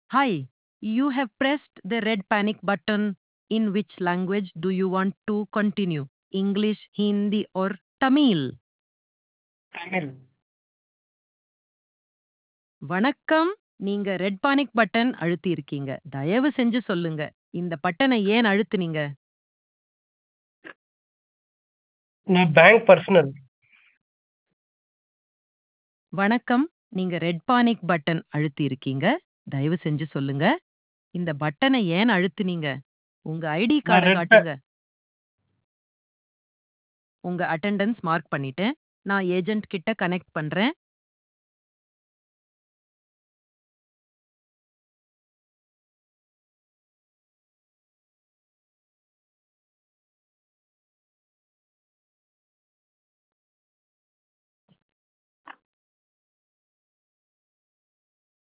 Hi, you have pressed the red panic button. In which language do you want to continue? English, Hindi, or Tamil? Tamil வணக்கம் நீங்க red panic button அழுத்தி இருக்கீங்க தயவு செஞ்சு சொல்லுங்க இந்த பட்டனை ஏன் அழுத்துனீங்க நான் பேங்க் பர்சனல் வணக்கம் நீங்க ரெட் பானிக் பட்டன் அழுத்தி இருக்கீங்க தயவு செஞ்சு சொல்லுங்க இந்த பட்டனை ஏன் அழுத்துனீங்க உங்க ஐடி கார்டை red pa- காட்டுங்க உங்க அட்டெண்டன்ஸ் மார்க் பண்ணிட்டேன் நான் ஏஜென்ட் கிட்ட கனெக்ட் பண்றேன்